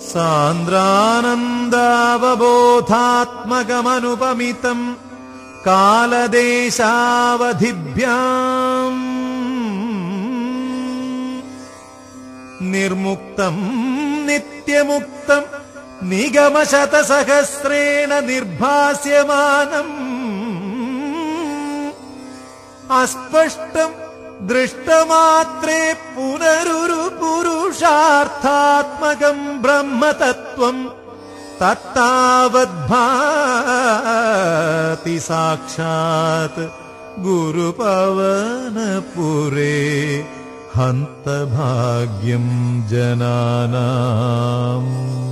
സാന്ദ്രാനന്ദാവബോധാത്മകമനുപമിതം കാലദേശാവധിഭ്യാം നിർമുക്തം നിത്യമുക്തം നിഗമശതസഹസ്രേണ നിർഭാസ്യമാനം അസ്പഷ്ടം ദൃഷ്ടമാത്രേ പുനരുരു പുരുഷാർത്ഥാത്മകം ബ്രഹ്മതത്വം തത്താവദ്ഭാതി സാക്ഷാത് ഗുരുപവനപുരേ ഹന്തഭാഗ്യം ജനാനാം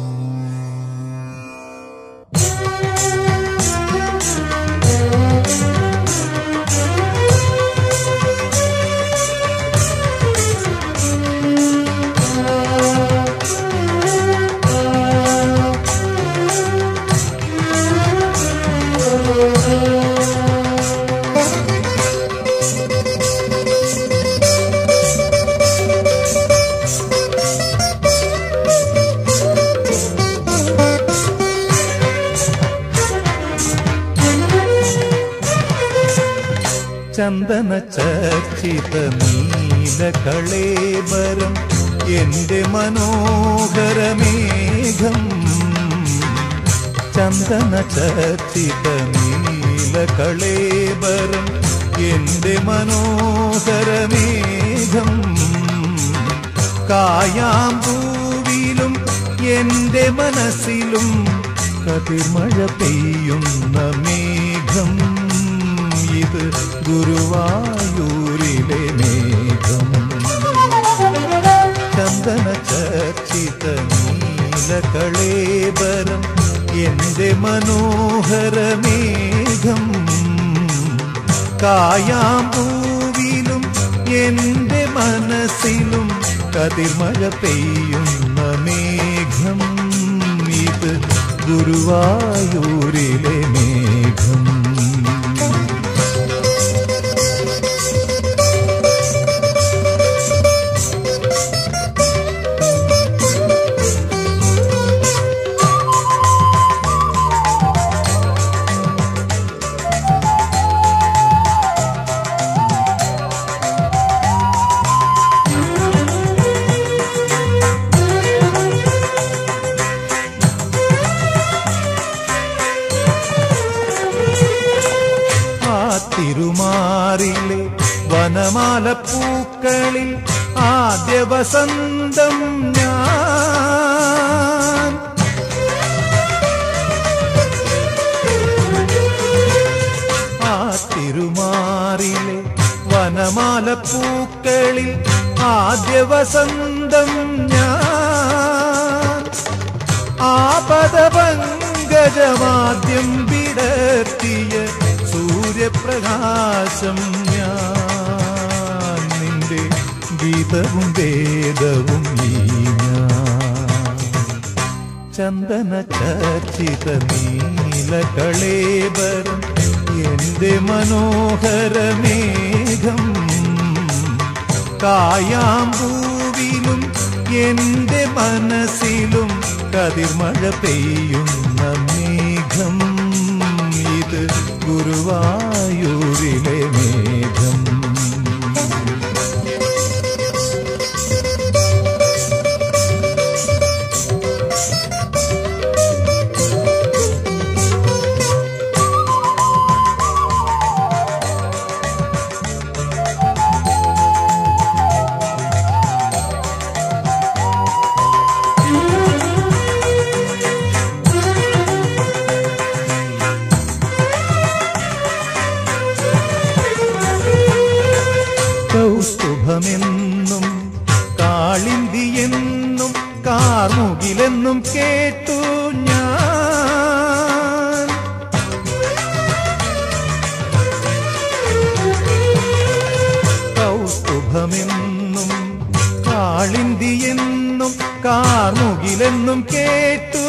ചന്ദന ചർച്ചിത നീല കളേബരം എന്റെ മനോഹരമേഘം ചന്ദന ചർച്ചിത നീല കളേബരം എന്റെ മനോഹരമേഘം കായാമ്പൂവിലും എന്റെ മനസ്സിലും കതിർമഴ പെയ്യുന്ന മേഘം ഇത് ഗുരുവായൂരിലെ മേഘം ചന്ദന ചർച്ചിത നീല കളേബരം എന്റെ മനോഹരമേഘം കായാമ്പൂവിലും എന്റെ മനസ്സിലും കതിർമഴ പെയ്യുന്ന മേഘം ഇത് ഗുരുവായൂരിലെ മേഘം ആ തിരുമാറിലെ വനമാല പൂക്കളിൽ ആദ്യ വസന്തം ഞാൻ ആ തിരുമാറിലെ വനമാല പൂക്കളിൽ ആദ്യ വസന്തം ഞാൻ ആപദപങ്കജമാദ്യം വിടർത്തിയ സൂര്യപ്രകാശം ഞാൻ നിന്റെ ഗീതവും വേദവും ഈ ഞാൻ ചന്ദന ചർച്ചിത നീല കളേബരം എന്റെ മനോഹരമേഘം കായാമ്പൂവിലും എന്റെ മനസ്സിലും കതിർമഴ പെയ്യുന്ന മേഘം ഇത് ഗുരുവായൂരിലെ മേഘം കൗസ്തുഭമെന്നും കാളിന്തിയെന്നും കാർമുകിലെന്നും കേട്ടു ഞാൻ കൗസ്തുഭമെന്നും കാളിന്തിയെന്നും കാർമുകിലെന്നും കേട്ടു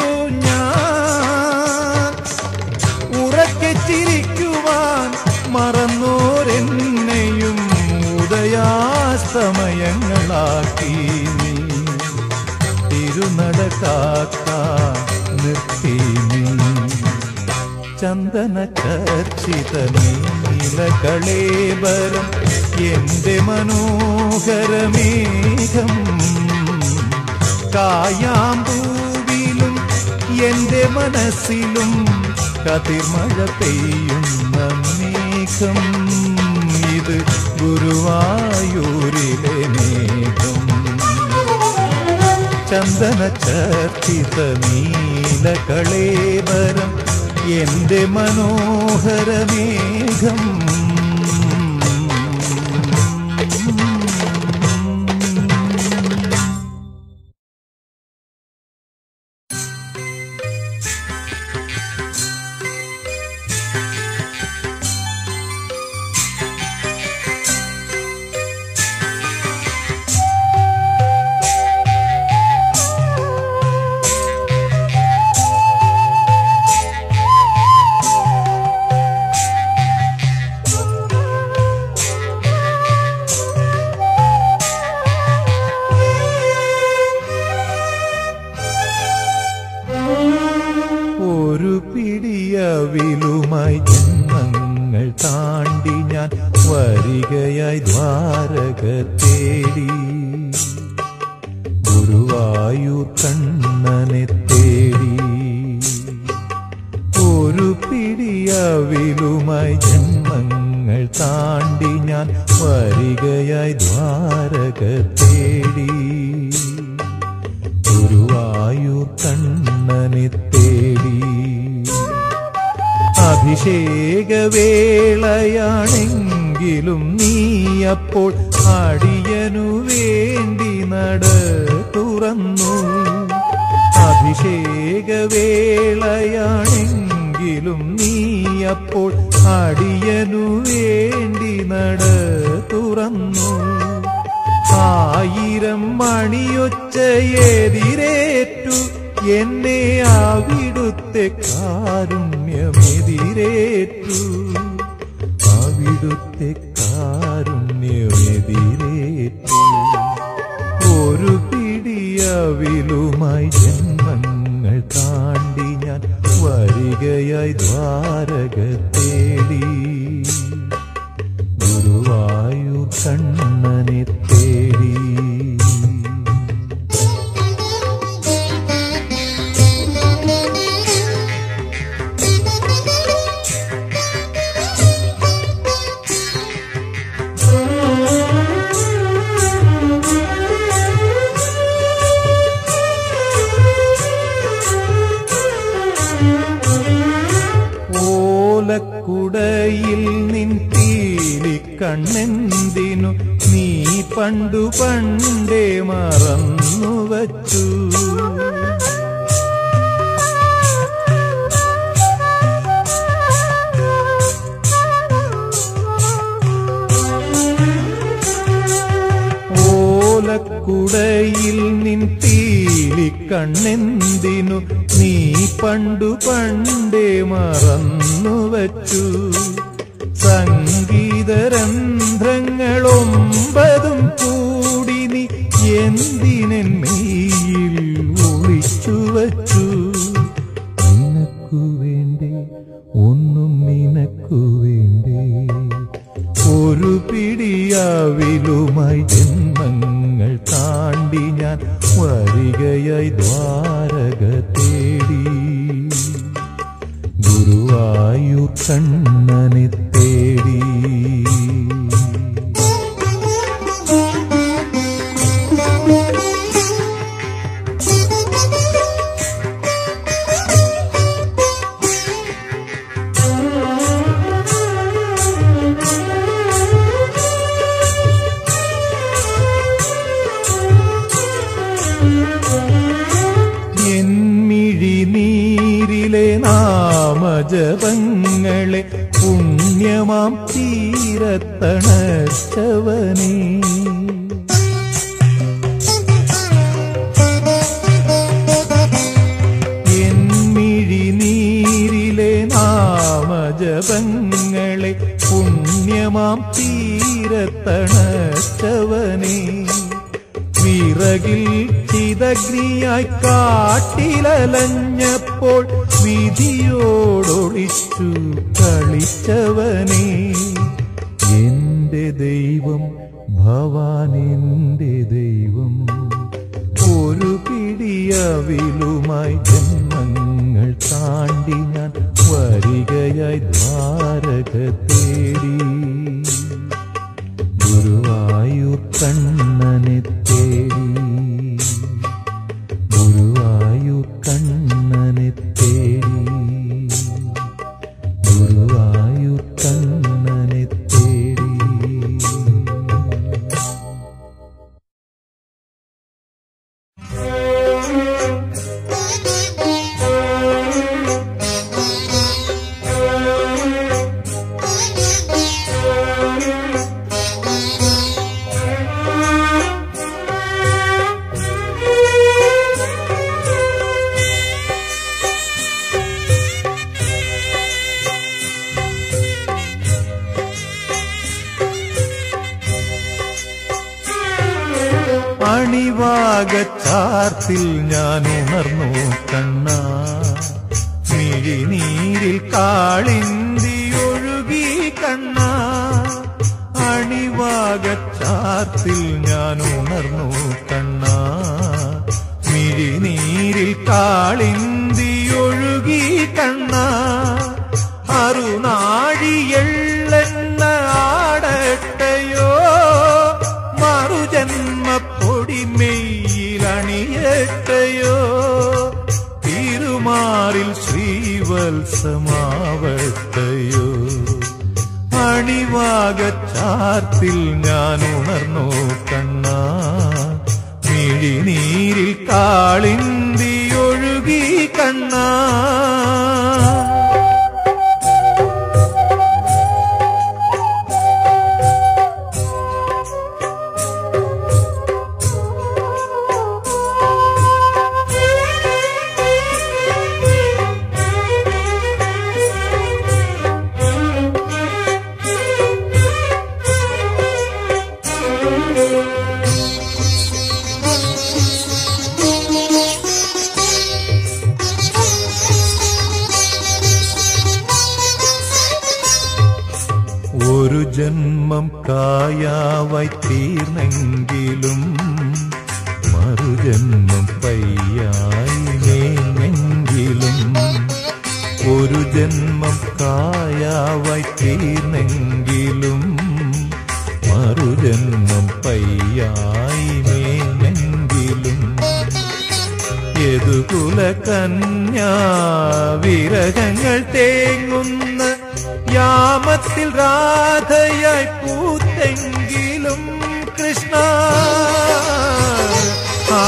ഞാൻ ഉറക്കെ ചിരിക്കുവാൻ മറന്നോരെന്നെയും ഉദയാസ്തമയങ്ങളാക്കി നീ തിരുനട കാക്കാൻ നിർത്തി നീ ചന്ദന ചർച്ചിത നീലകളേബരം എന്റെ മനോഹരമേഘം കായാമ്പൂവിലും എന്റെ മനസ്സിലും കതിർമഴ പെയ്യുന്ന മേഘം ഇത് ഗുരുവായൂരിലെ മേഘം ചന്ദന ചർച്ചിത നീലകളേബരം എന്റെ മനോഹരമേഘം ഒരു പിടിയവിലുമായി ജന്മങ്ങൾ താണ്ടി ഞാൻ വരികയായി ദ്വാരക തേടി ഗുരുവായൂർ കണ്ണനെ തേടി ഒരു പിടിയവിലുമായി ജന്മങ്ങൾ താണ്ടി ഞാൻ വരികയായി ദ്വാരക തേടി ഗുരുവായൂർ കണ്ണനെ തേടി അഭിഷേകവേളയാണെങ്കിലും നീ അപ്പോൾ അടിയനു വേണ്ടി നട തുറന്നു അഭിഷേകവേളയാണെങ്കിലും നീ അപ്പോൾ അടിയനു വേണ്ടി നട തുറന്നു ആയിരം മണിയൊച്ചയെതിരേറ്റു എന്നെ അവിടുത്തെ കാരുണ്യമെതിരേറ്റു അവിടുത്തെ കാരുണ്യമെതിരേറ്റു ഒരു പിടിയവിലുമായി ജന്മങ്ങൾ താണ്ടി ഞാൻ വരികയായി ദ്വാരക തേടി ഗുരുവായൂർ കണ്ണനെ തേടി ഓലക്കുടയിൽ നിൻ തീലി കണ്ണെന്തിനു നീ പണ്ടു പണ്ടേ മറന്നു വച്ചു ഓലക്കുടയിൽ നിൻ തീലി കണ്ണെന്തിനു നീ പണ്ടു പണ്ടേ മറന്നു വച്ചു സംഗീതരന്ധ്രങ്ങളൊമ്പതും കൂടി നീ എന്തിനെൻ മെയ്യിൽ ഒളിച്ചു വച്ചു നിനക്കു വേണ്ടേ ഒന്നും നിനക്കു വേണ്ടേ ഒരു പിടിയാവിലുമായി ജന്മങ്ങൾ താണ്ടി ഞാൻ വരികയായി ദ്വാരക തേടി ഗുരുവായൂർ കണ്ണനെ തേടി എന്മിഴി നീരിലെ നാമജപങ്ങളെ പുണ്യമാം തീരത്തണച്ചവനേ എന്മിഴി നീരിലെ നാമജപങ്ങളെ പുണ്യമാം തീരത്തണച്ചവനേ വിറകിൽ ചിതയായ അഗ്നിയായി കാട്ടിലലഞ്ഞപ്പോൾ വിധിയോടൊളിച്ചു കളിച്ചവനേ എന്റെ ദൈവം ഭവാൻ എന്റെ ദൈവം ഒരു പിടിയവിലുമായി ജന്മങ്ങൾ താണ്ടി ഞാൻ വരികയായി ദ്വാരക തേടി ഗുരുവായൂർ കണ്ണനെ തേടി ഗുരുവായൂർ കണ്ണനെ തേടി ഗുരുവായൂർ കണ്ണനെ തേടി അണിവാകച്ചാർത്തിൽ ഞാൻ ഉണർന്നു കണ്ണ മിഴിനീരിൽ കാളിന്തി ഒഴുകി കണ്ണ അണിവാകച്ചാർത്തിൽ ഞാൻ ഉണർന്നു കണ്ണ മിഴിനീരിൽ കാളിന്തി ഒഴുകി കണ്ണ അറുനാഴിയെള്ളെണ്ണ ആടട്ടയോ മറുജന്മപ്പൊടിമെയിലണിയട്ടയോ തിരുമാറിൽ ശ്രീവത്സമാവട്ടയോ അണിവാകച്ചാർത്തിൽ ഞാൻ ഉണർന്നു കണ്ണ മിഴിനീരിൽ കാളിന്തി ഒഴുകി കണ്ണ ഒരു ജന്മം കായാവായി തീർന്നെങ്കിലും മറുജന്മം പയ്യായി നേങ്ങെങ്കിലും ഒരു ജന്മം കായാവായി തീർന്നെങ്കിലും മറുജന്മം പയ്യായി മേങ്ങെങ്കിലും യദുകുല കന്യാ വിരഹങ്ങൾ തേങ്ങുന്ന യാമത്തിൽ രാധയായി പൂത്തെങ്കിലും കൃഷ്ണ ആ,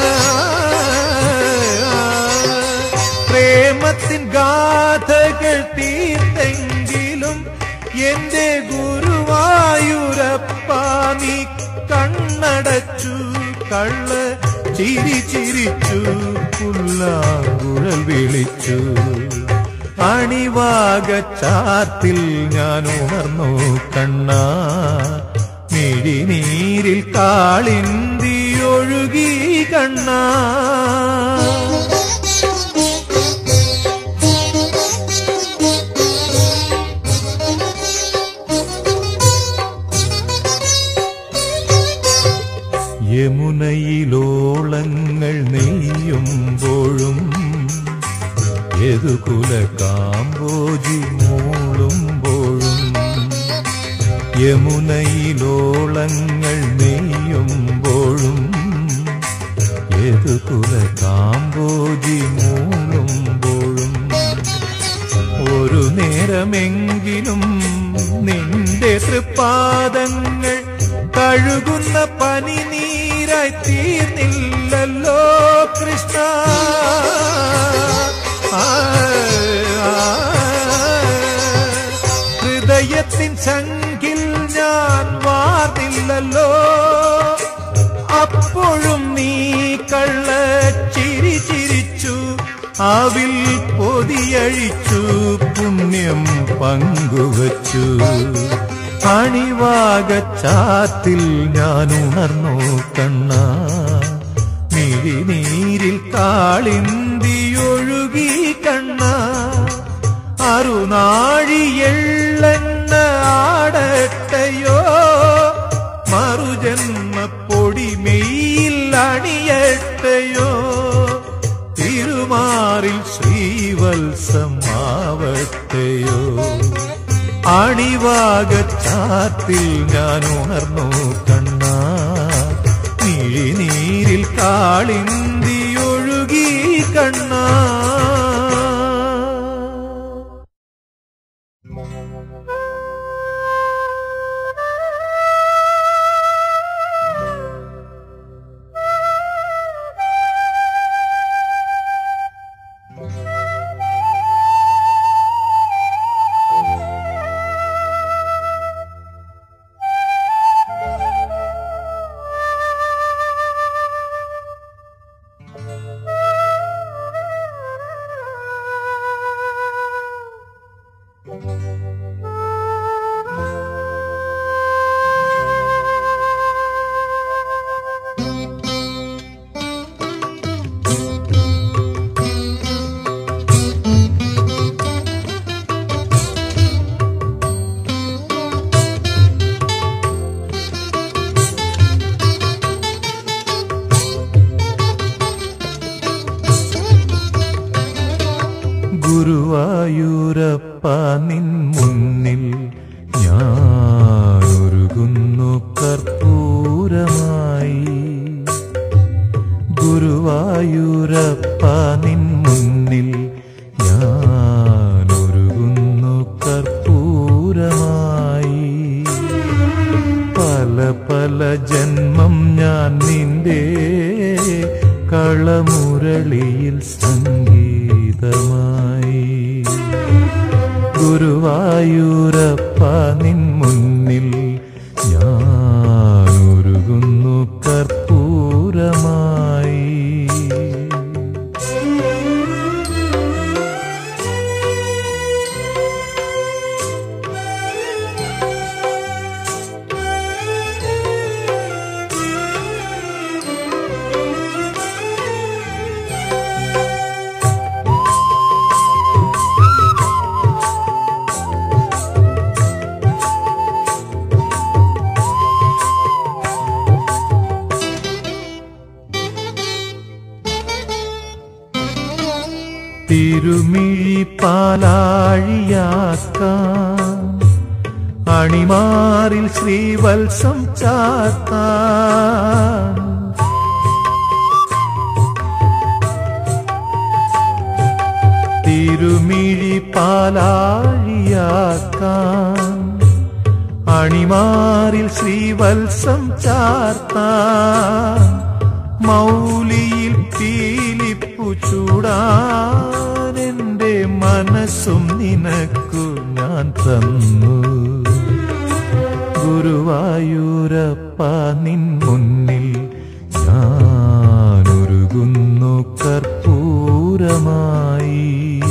പ്രേമത്തിൻ ഗാഥകൾ തീർത്തെങ്കിലും എന്റെ ഗുരുവായൂരപ്പ നീ കണ്ണടച്ചു കള്ള ചിരി ചിരിച്ചു പുല്ലാങ്കുഴൽ വിളിച്ചു അണിവാകച്ചാത്തിൽ ഞാൻ ഉണർന്നു കണ്ണ മിഴിനീരിൽ കാളിന്തി ഒഴുകി കണ്ണ യമുനയിലോളങ്ങൾ നെയ്യുമ്പോഴും യദുകുല കാമ്പോജി മൂളുമ്പോഴും യമുനയിലോളങ്ങൾ നെയ്യുമ്പോഴും യദുകുല കാമ്പോജി മൂളുമ്പോഴും ഒരു നേരമെങ്കിലും നിന്റെ തൃപ്പാദങ്ങൾ കഴുകുന്ന പനി നീരായി തീർന്നില്ലല്ലോ കൃഷ്ണ ആ, ആ, ഹൃദയത്തിൻ സംഖിൽ ഞാൻ വാർന്നില്ലല്ലോ അപ്പോഴും നീ കള്ള ചിരി ചിരിച്ചു അവിൽ പൊതിയഴിച്ചു പുണ്യം പങ്കുവച്ചു അണിവാകച്ചാത്തിൽ ഞാൻ ഉണർന്നു കണ്ണ മിഴി മിഴിനീരിൽ കാളിന്തിയൊഴുകി കണ്ണ അറുനാഴിയെള്ളെണ്ണ ആടട്ടയോ മറുജന്മ പൊടിമെയിൽ അണിയട്ടയോ തിരുമാറിൽ ശ്രീവത്സമാവട്ടെയോ അണിവാകച്ചാത്തിൽ ഞാൻ ഉണർന്നു കണ്ണ മിഴിനീരിൽ കാളിന്തിയൊഴുകി കണ്ണ ഗുരുവായൂരപ്പ നിൻ മുന്നിൽ ഞാനൊരുകുന്നു കർപ്പൂരമായി ഗുരുവായൂരപ്പ നിൻ മുന്നിൽ ഞാനൊരുകുന്നു കർപ്പൂരമായി പല പല ജന്മം ഞാൻ നിന്റെ കളമുരളിയിൽ സംഗീതമായി ഗുരുവായൂരപ്പ നിൻ മുന്നിൽ ഞാനൊരുകുന്നു കർപ്പൂരമായി തിരുമിഴി പാലാഴിയാക്കാം അണിമാറിൽ ശ്രീവത്സം ചാത്താം തിരുമിഴി പാലാഴിയാക്കാം അണിമാറിൽ ശ്രീവത്സം ചാർത്താം മൗലിയിൽ പീലിപ്പു ചൂടാൻ എന്റെ മനസ്സും നിനക്കു ഞാൻ തന്നു ഗുരുവായൂരപ്പ നിൻ മുന്നിൽ ഞാനൊരുകുന്നു കർപ്പൂരമായി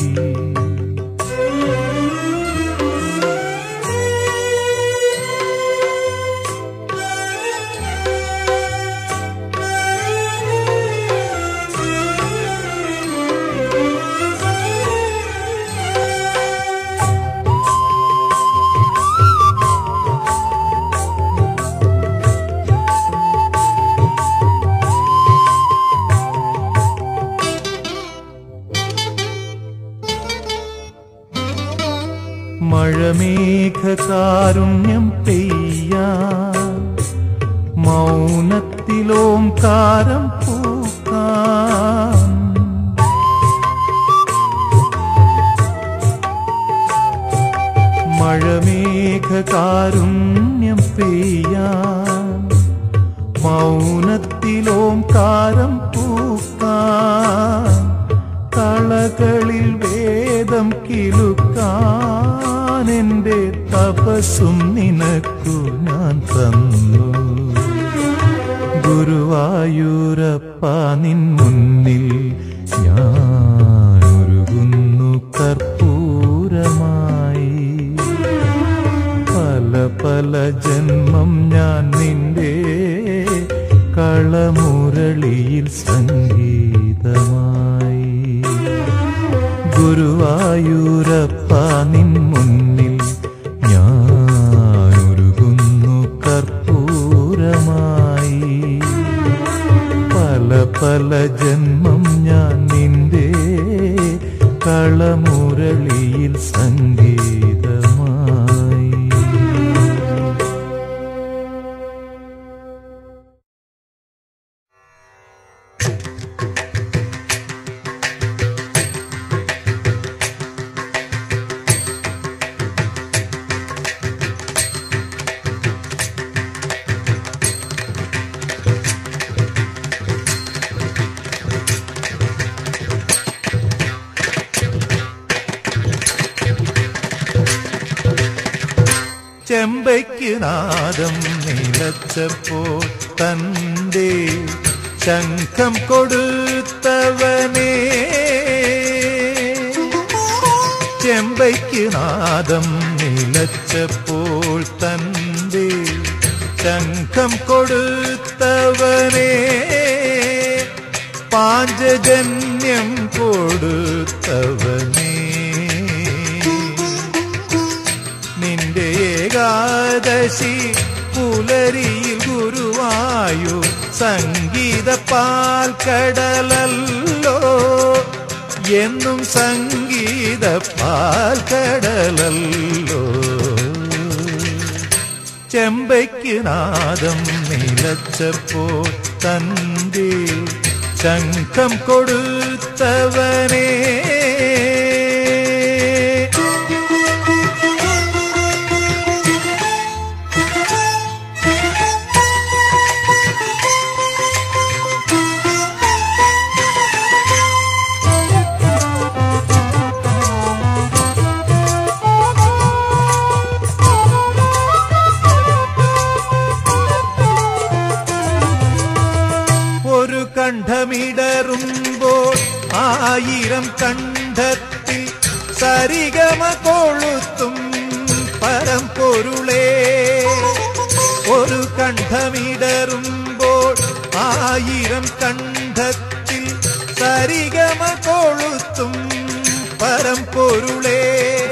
മഴമേഘകാരുണ്യം പെയ്യാൻ മൗനത്തിലോംകാരം പൂക്കാൻ മഴമേഘകാരുണ്യം പെയ്യാൻ മൗനത്തിലോംകാരം പൂക്കാൻ കളകളിൽ വേദം കിലുക്കാൻ എന്റെ തപസ്സും നിനക്കു ഞാൻ തന്നു ഗുരുവായൂരപ്പ നിൻ മുന്നിൽ ഞാനൊരുകുന്നു കർപ്പൂരമായി പല പല ജന്മം ഞാൻ നിന്റെ കളമുരളിയിൽ കളമുരളിയിൽ സംഗീതമായി ഗുരുവായൂരപ്പ നിൻ മുന്നിൽ ഞാനൊരുകുന്നു കർപ്പൂരമായി പല പല ജന്മം ഞാൻ നിന്റെ കളമുരളിയിൽ സംഗീതമായി ചെമ്പയ്ക്ക് നാദം നിലച്ചപ്പോൾ തന്റെ ശംഖം കൊടുത്തവനേ ചെമ്പയ്ക്ക് നാദം നിലച്ചപ്പോൾ തന്റെ ശംഖം കൊടുത്തവനേ പാഞ്ചജന്യം കൊടുത്തവനേ നിന്റെ ഏകാദശി പുലരിയിൽ ഗുരുവായു സംഗീത പാൽക്കടലല്ലോ എന്നും സംഗീത പാൽക്കടലല്ലോ ചെമ്പയ്ക്ക് നാദം നിലച്ചപ്പോൾ തന്റെ ശംഖം കൊടുത്തവനേ ഒരു കണ്ഠമിടറുമ്പോൾ ആയിരം കണ്ഠത്തിൽ സരിഗമ കൊളുത്തും പരമ്പൊരുളേ ഒരു കണ്ഠമിടറുമ്പോൾ ആയിരം കണ്ഠത്തിൽ സരിഗമ കൊളുത്തും പരമ്പൊരുളേ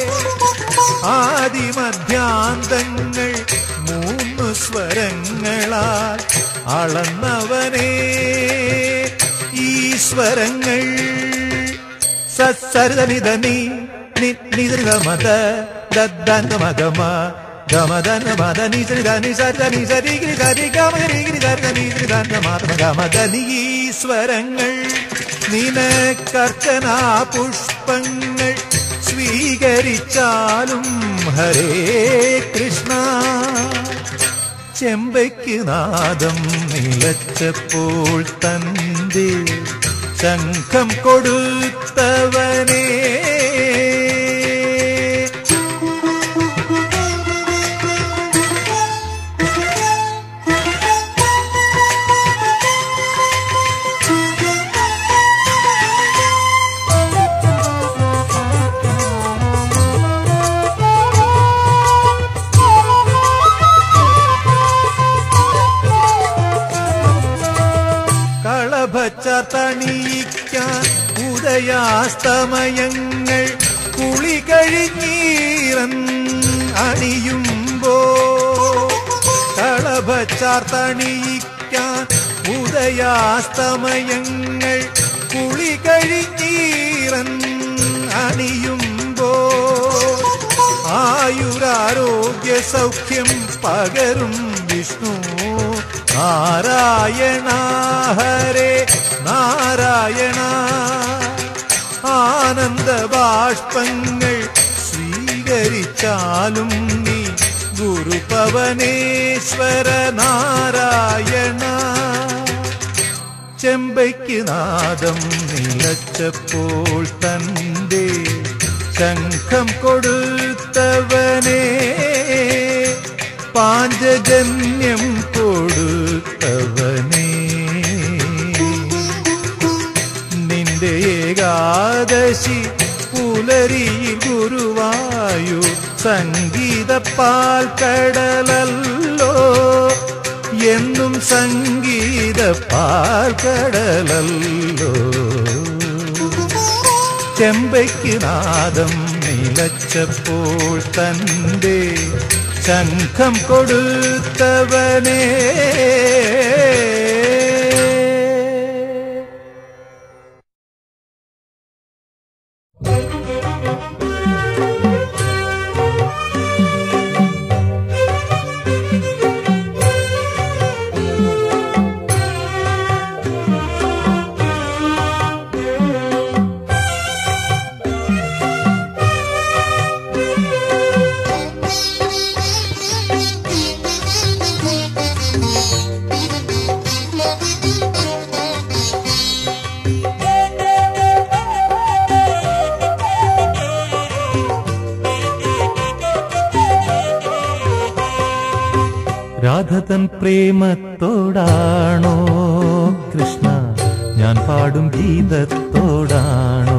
ആദിമധ്യാന്തങ്ങൾ മൂന്ന് സ്വരങ്ങളാൽ അളന്നവനേ ഈശ്വരങ്ങൾ സസരിത നീ നിതൃ മത ദദ്ദന്ത മഗമ ഗമദന മദ നിസരിത നിസരിത നിസരി ഗിരി സരി ഗമ ഗരി ഗിരി സരിത നിസരി ദന്ത മാതമ ഗമദനി ഈശ്വരങ്ങൾ നിനക്കർച്ചന പുഷ്പങ്ങൾ സ്വീകരിച്ചാലും ഹരേ കൃഷ്ണ ചെമ്പയ്ക്ക് നാദം നിലച്ചപ്പോൾ തന്റെ ശംഖം കൊടുത്തവനേ കളഭച്ച തണിയിക്കാൻ ഉദയാസ്തമയങ്ങൾ കുളി കഴിഞ്ഞീറൻ അണിയുമ്പോ കളഭച്ചാർ തണിയിക്കാൻ ഉദയാസ്തമയങ്ങൾ കുളി കഴിഞ്ഞീറൻ അണിയുമ്പോ ആയുരാരോഗ്യ സൗഖ്യം പകരും വിഷ്ണു നാരായണ ഹരേ നാരായണ ആനന്ദ ബാഷ്പങ്ങൾ സ്വീകരിച്ചാലും നീ ഗുരുപവനേശ്വര നാരായണ ചെമ്പയ്ക്ക് നാദം നിലച്ചപ്പോൾ തന്റെ ശംഖം കൊടുത്തവനേ പാഞ്ചജന്യം കൊടുത്തവനേ നിന്റെ ഏകാദശി പുലരിയിൽ ഗുരുവായു സംഗീത പാൽക്കടലല്ലോ എന്നും സംഗീത പാൽക്കടലല്ലോ ചെമ്പയ്ക്ക് നാദം നിലച്ചപ്പോൾ തൻ്റെ ശംഖം കൊടുത്തവനേ രാധതൻ പ്രേമത്തോടാണോ കൃഷ്ണ ഞാൻ പാടും ഗീതത്തോടാണോ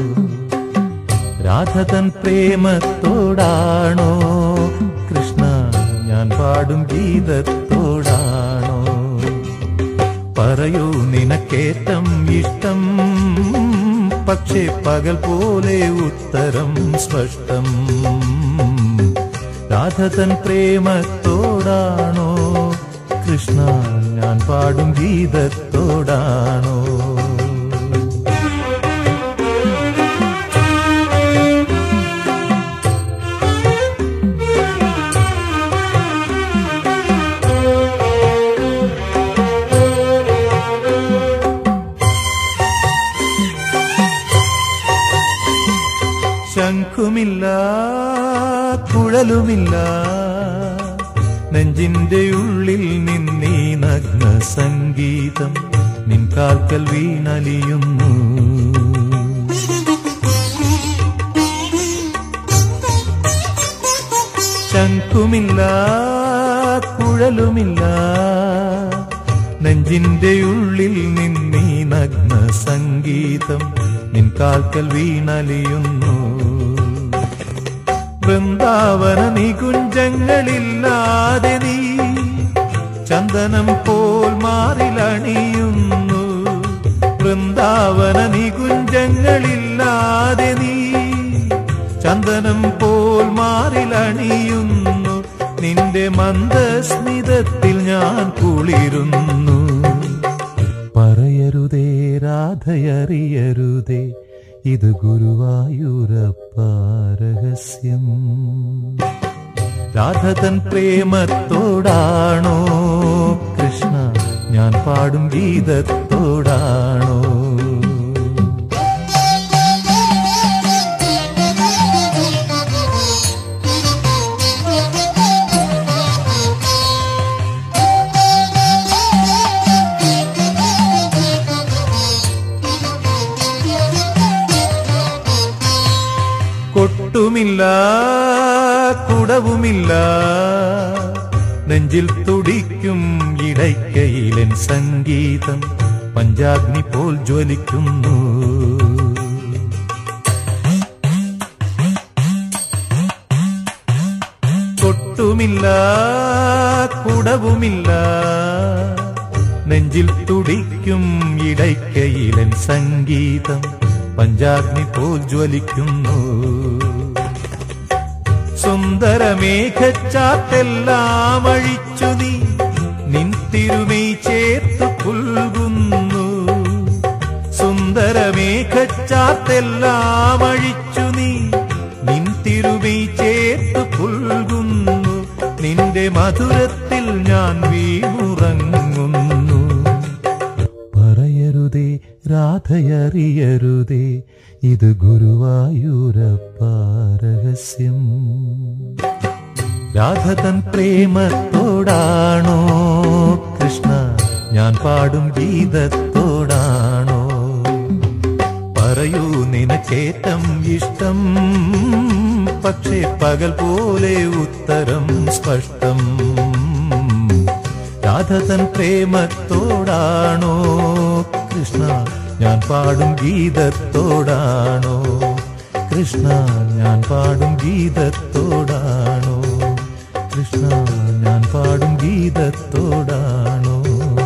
രാധതൻ പ്രേമത്തോടാണോ കൃഷ്ണ ഞാൻ പാടും ഗീതത്തോടാണോ പറയൂ നിനക്കേറ്റം ഇഷ്ടം പക്ഷേ പകൽ പോലെ ഉത്തരം സ്പഷ്ടം രാധതൻ പ്രേമത്തോടാണോ കൃഷ്ണ ഞാൻ പാടും ഗീതത്തോടാണോ ശംഖുമില്ല കുഴലുമില്ല നെഞ്ചിന്റെ ഉള്ളിൽ നിന്നീ നഗ്ന സംഗീതം നിൻ കാൽക്കൽ വീണലിയുന്നു ശംഖുമില്ല കുഴലുമില്ല നെഞ്ചിന്റെ ഉള്ളിൽ നിന്നീ നഗ്ന സംഗീതം നിൻ കാൽക്കൽ വീണലിയുന്നു വൃന്ദാവന നികുഞ്ചങ്ങളില്ലാതെ നീ ചന്ദനം പോൽ മാറിലണിയുന്നു വൃന്ദാവന നികുഞ്ചങ്ങളില്ലാതെ നീ ചന്ദനം പോൽ മാറിലണിയുന്നു നിന്റെ മന്ദസ്മിതത്തിൽ ഞാൻ കുളിരുന്നു പറയരുതേ രാധയറിയരുതേ ഇത് ഗുരുവായൂരപ്പ രഹസ്യം രാധതൻ പ്രേമത്തോടാണോ കൃഷ്ണ ഞാൻ പാടും ഗീതത്തോടാണോ കൊട്ടുമില്ല കുടവുമില്ല നെഞ്ചിൽ തുടിക്കും ഇടയ്ക്കയിലൻ സംഗീതം പഞ്ചാഗ്നി പോൽ ജ്വലിക്കുന്നു കൊട്ടുമില്ല കുടവുമില്ല നെഞ്ചിൽ തുടിക്കും ഇടയ്ക്കയിലൻ സംഗീതം പഞ്ചാഗ്നി പോൽ ജ്വലിക്കുന്നു സുന്ദരമേഘച്ചാത്തെല്ലാം അഴിച്ചു നീ നിൻ തിരുമൈ ചേർത്ത് പുൽകുന്നു സുന്ദരമേഘച്ചാത്തെല്ലാം അഴിച്ചു നീ നിൻ തിരുമൈ ചേർത്ത് പുൽകുന്നു നിന്റെ മധുരത്തിൽ ഞാൻ വീണുറങ്ങുന്നു പറയരുതേ രാധയറിയരുതേ ഇത് ഗുരുവായൂരപ്പ രഹസ്യം രാധതൻ പ്രേമത്തോടാണോ കൃഷ്ണ ഞാൻ പാടും ഗീതത്തോടാണോ പറയൂ നിനക്കേറ്റം ഇഷ്ടം പക്ഷേ പകൽ പോലെ ഉത്തരം സ്പഷ്ടം രാധതൻ പ്രേമത്തോടാണോ കൃഷ്ണ ഞാൻ പാടും ഗീതത്തോടാണോ കൃഷ്ണ ഞാൻ പാടും ഗീതത്തോടാണോ കൃഷ്ണ ഞാൻ പാടും ഗീതത്തോടാണോ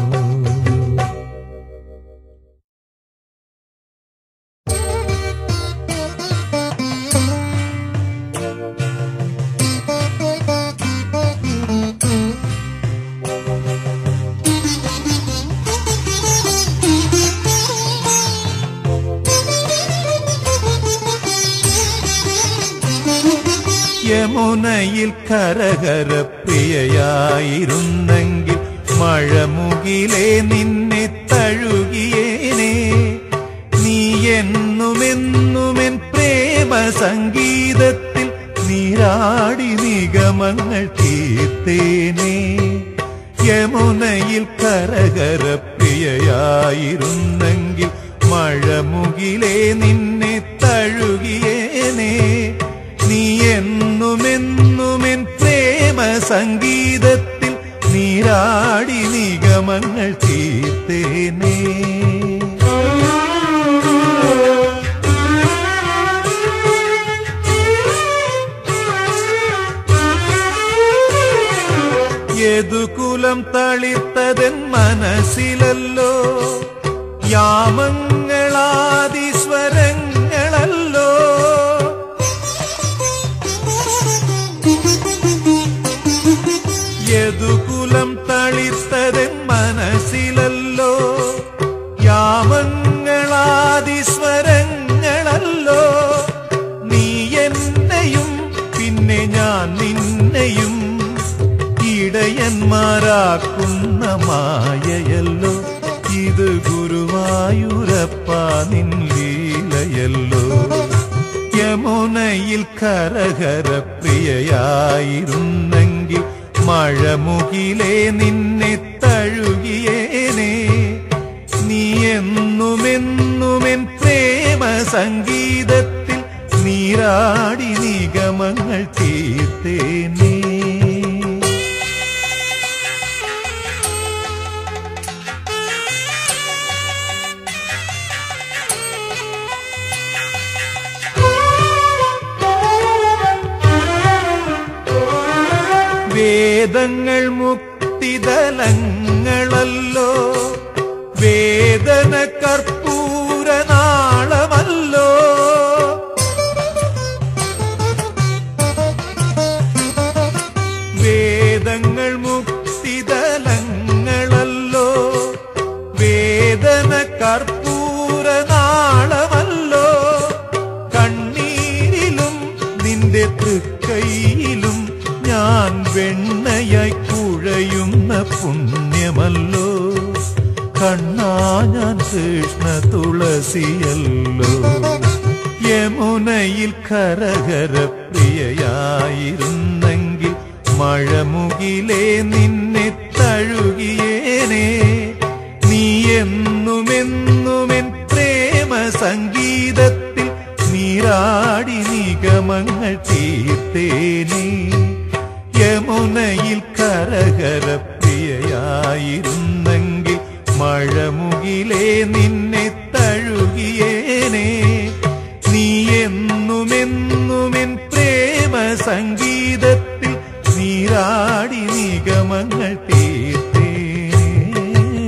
യമുനയിൽ കരകര പ്രിയയായിരുന്നെങ്കിൽ മഴമുകിലെ നിന്നെ തഴുകിയേനെ നീ എന്നുമെന്നുമെൻ പ്രേമ സംഗീതത്തിൽ നീരാടി നിഗമങ്ങൾ തീർത്തേനെ യമുനയിൽ കരകര പ്രിയയായിരുന്നെങ്കിൽ മഴമുകിലെ നിന്നെ തഴുകിയേനെ നീ എന്നുമെന്നുമെൻ പ്രേമ സംഗീതത്തിൽ നീരാടി നിഗമങ്ങൾ തീർത്തേനേ യദുകുലം തളിർത്തതൻ മനസ്സിലല്ലോ യാമങ്ങളാദിസ്വരങ്ങളല്ലോ യദുകുലം തളിർത്തതൻ മനസ്സിലല്ലോ യാമങ്ങളാദിസ്വരങ്ങളല്ലോ നീ എന്നെയും പിന്നെ ഞാൻ നിന്നെയും ഇടയന്മാരാക്കുന്ന മായയല്ലോ ഇത് ഗുരുവായൂരപ്പ നിൻ ലീലയല്ലോ യമുനയിൽ കരകര പ്രിയയായിരുന്നെങ്കിൽ മഴമുകിലെ നിന്നെ തഴുകിയേനെ നീ എന്നുമെന്നുമെൻ പ്രേമ സംഗീതത്തിൽ നീരാടി നിഗമങ്ങൾ തീർത്തേനേ വേദങ്ങൾ മുക്തിതലങ്ങളല്ലോ വേദന കർപ്പൂരനാളമല്ലോ വേദങ്ങൾ മുക്തിതലങ്ങളല്ലോ വേദന കർപ്പൂരനാളമല്ലോ കണ്ണീരിലും നിന്റെ തൃക്കൈയിലും ഞാൻ വെണ്ണയായി കുഴയുന്ന പുണ്യമല്ലോ കണ്ണാ ഞാൻ കൃഷ്ണ തുളസിയല്ലോ യമുനയിൽ കരകര പ്രിയയായിരുന്നെങ്കിൽ മഴമുകിലെ നിന്നെ തഴുകിയേനെ നീ എന്നുമെന്നുമെൻ പ്രേമ സംഗീതത്തിൽ നീരാടി നിഗമങ്ങൾ തീർത്തേനേ യമുനയിൽ കരകര പ്രിയയായിരുന്നെങ്കിൽ മഴമുകിലെ നിന്നെ തഴുകിയേനെ നീ എന്നുമെന്നുമെൻ പ്രേമ സംഗീതത്തിൽ നീരാടി നിഗമങ്ങൾ തീർത്തേനേ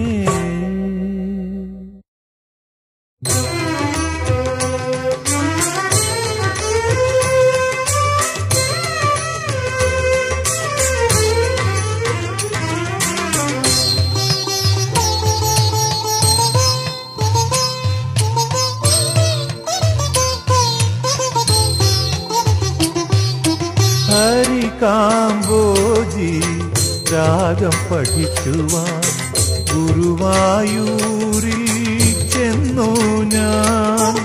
ഹരികാംബോജി രാഗം പഠിക്കുവാൻ ഗുരുവായൂരിൽ ചെന്നു ഞാൻ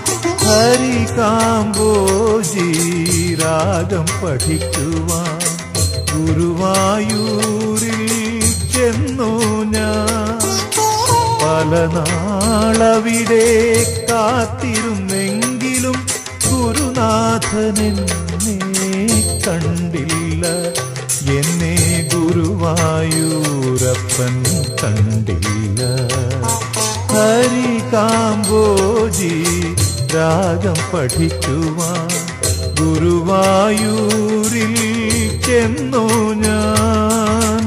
ഹരികാംബോജി രാഗം പഠിക്കുവാൻ ഗുരുവായൂരിൽ ചെന്നു ഞാൻ പല നാളവിടെ കാത്തിരുന്നെങ്കിലും ഗുരുനാഥനെന്നെ കണ്ടില്ല എന്നെ ഗുരുവായൂരപ്പൻ കണ്ടില്ല ഹരികാംബോജി രാഗം പഠിക്കുവാൻ ഗുരുവായൂരിൽ ചെന്നു ഞാൻ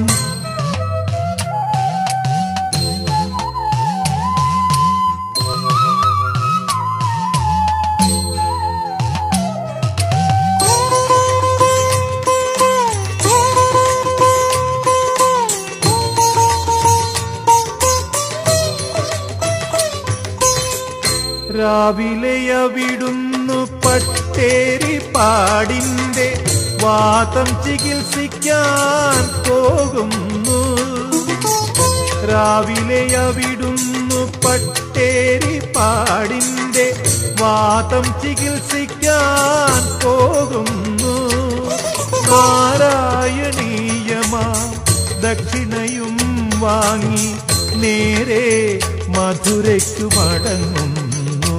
രാവിലെ അവിടുന്നു പട്ടേരി പാടിന്റെ വാതം ചികിത്സിക്കാൻ പോകുന്നു രാവിലെ അവിടുന്നു പട്ടേരി പാടിന്റെ വാതം ചികിത്സിക്കാൻ പോകുന്നു നാരായണീയമാ ദക്ഷിണയും വാങ്ങി നേരെ മധുരയ്ക്കു മടങ്ങുന്നു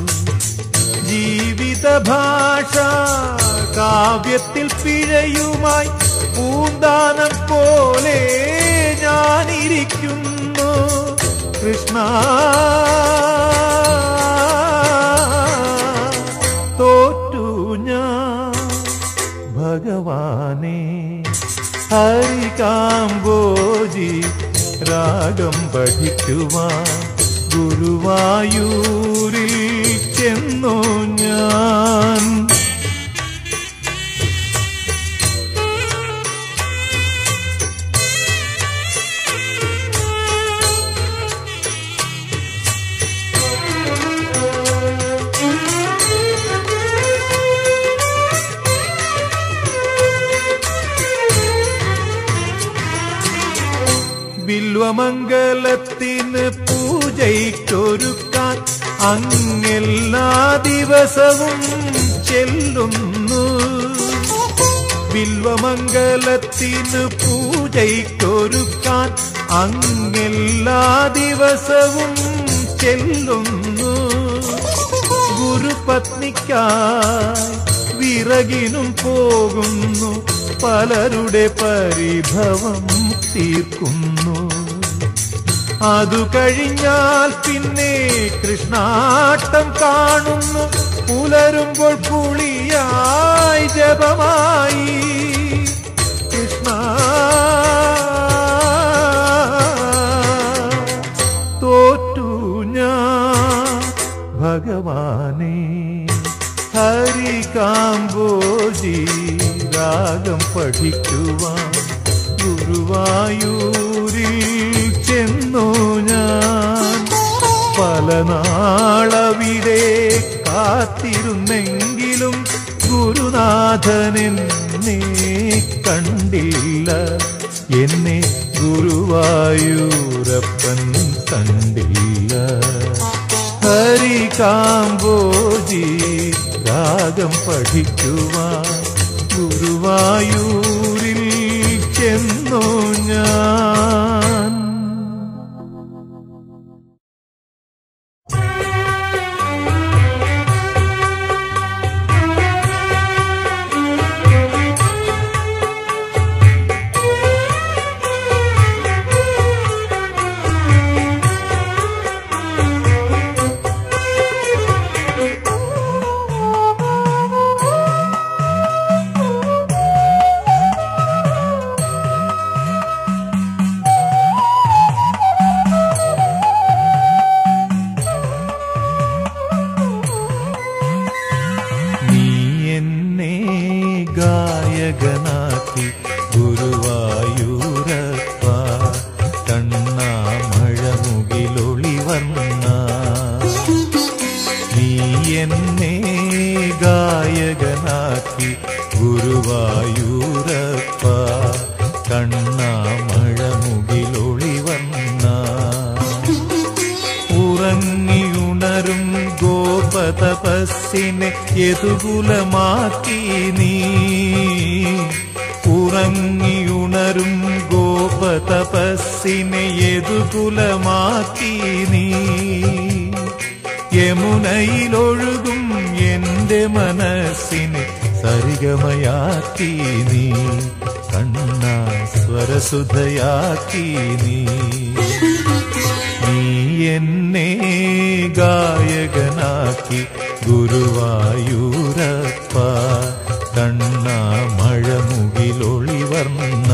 ജീവിത ഭാഷ കാവ്യത്തിൽ പിഴയുമായി പൂന്താനം പോലെ ഞാനിരിക്കുന്നു കൃഷ്ണ തോറ്റു ഞാൻ ഭഗവാനെ ഹരികാംബോജി രാഗം പഠിക്കുവാൻ ഗുരുവായൂരിൽ ചെന്നു ഞാൻ ബില്വമംഗലത്തിന് പൂജയ്ക്കൊരുക്കാൻ അങ്ങെല്ലാ ദിവസവും ചെല്ലുന്നു ബില്വമംഗലത്തിന് പൂജയ്ക്കൊരുക്കാൻ അങ്ങെല്ലാ ദിവസവും ചെല്ലുന്നു ഗുരുപത്നിക്കായി വിറകിനും പോകുന്നു പലരുടെ പരിഭവം തീർക്കുന്നു അതു കഴിഞ്ഞാൽ പിന്നെ കൃഷ്ണാട്ടം കാണുന്നു പുലരുമ്പോൾ കുളിയായി ജപമായി കൃഷ്ണ തോറ്റു ഞാൻ ഭഗവാനെ ഹരികാംബോജി രാഗം പഠിക്കുവാൻ ഗുരുവായൂരിൽ ചെന്നു ഞാൻ പല നാളവിടെ കാത്തിരുന്നെങ്കിലും ഗുരുനാഥനെന്നെ കണ്ടില്ല എന്നെ ഗുരുവായൂരപ്പൻ കണ്ടില്ല ഹരികാംബോജി രാഗം പഠിക്കുവാൻ ഗുരുവായൂരിൽ ചെന്നു ഞാൻ നീ എന്നെ ഗായകനാക്കി ഗുരുവായൂരപ്പ കണ്ണാമഴമുകിലൊളി വന്ന നീ എന്നെ ഗായകനാക്കി ഗുരുവായൂരപ്പ കണ്ണാമഴമുകിലൊളി വന്ന ഉറങ്ങിയുണരും ഗോപതപസ്സിനെ യതുകുലമാക്കി നീ ഉറങ്ങിയുണരും ഗോപതപസ്സിനെ യതുകുലമാക്കി നീ യമുനയിലൊഴുകും എന്റെ മനസ്സിനെ സരിഗമയാക്കി നീ കണ്ണ സ്വരസുധയാക്കി നീ നീ എന്നെ ഗായകനാക്കി ഗുരുവായൂരപ്പ കണ്ണ മഴമുകിലൊളിവർണ്ണ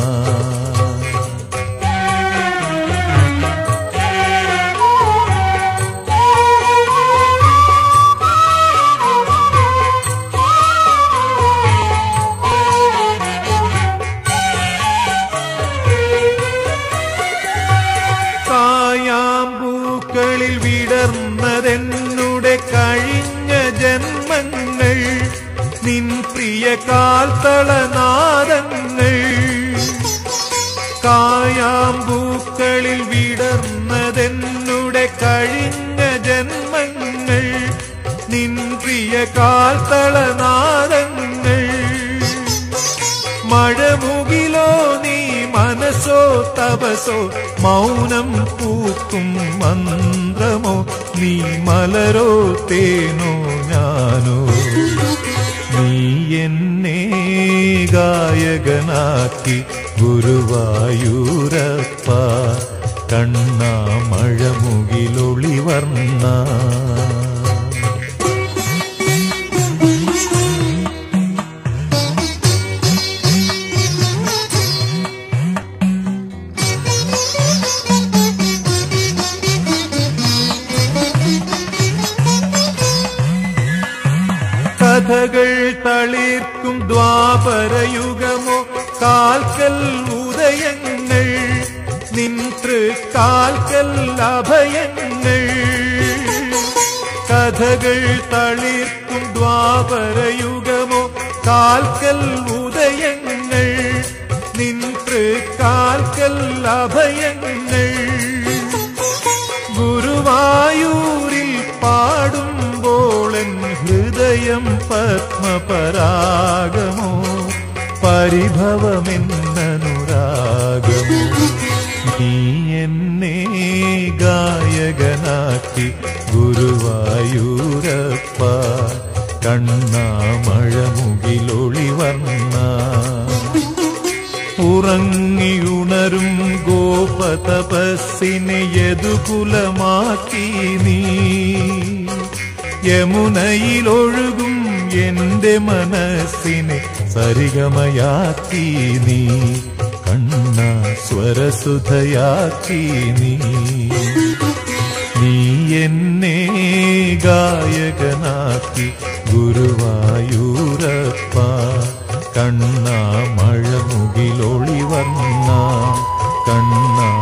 കായാമ്പൂക്കളിൽ വിടർന്നതെന്നുടെ കഴിഞ്ഞ ജന്മങ്ങൾ നിൻ പ്രിയ കാൽത്തളനാദങ്ങൾ കായാമ്പൂക്കളിൽ വിടർന്നതെന്നുടെ കഴിഞ്ഞ ജന്മങ്ങൾ നിൻ പ്രിയ കാൽത്തളനാദങ്ങൾ മഴമുകിലോ നീ മനസ്സോ തപസോ മൗനം പൂക്കും മന്ത്രമോ നീ മലരോ തേനോ ഞാനോ നീ എന്നെ ഗായകനാക്കി ഗുരുവായൂരപ്പ കണ്ണ മഴമുകിലൊളിവർണ്ണ കഥകൾ തളിർക്കും ദ്വാപരയുഗമോ കാൽക്കൽ ഉദയങ്ങൾ നിൻ തൃക്കാൽക്കൽ അഭയങ്ങൾ കഥകൾ തളിർക്കും ദ്വാപരയുഗമോ കാൽക്കൽ ഉദയങ്ങൾ നിൻ തൃക്കാൽക്കൽ അഭയങ്ങൾ ഗുരുവായൂരിൽ പാടുമ്പോൾ എൻ ഹൃദയം പത്മപരാഗമോ പരിഭവമെന്നനുരാഗമോ നീ എന്നെ ഗായകനാക്കി ഗുരുവായൂരപ്പ കണ്ണാമഴമുകിലൊളിവർണ്ണ ഉറങ്ങിയുണരും ഗോപതപസ്സിനെ യദുകുലമാക്കി നീ യമുനയിലൊഴുകും എന്റെ മനസ്സിനെ സരിഗമയാക്കി നീ കണ്ണ സ്വരസുധയാക്കി നീ നീ എന്നെ ഗായകനാക്കി ഗുരുവായൂരപ്പ കണ്ണ മഴമുകിലൊളിവർണ്ണ കണ്ണ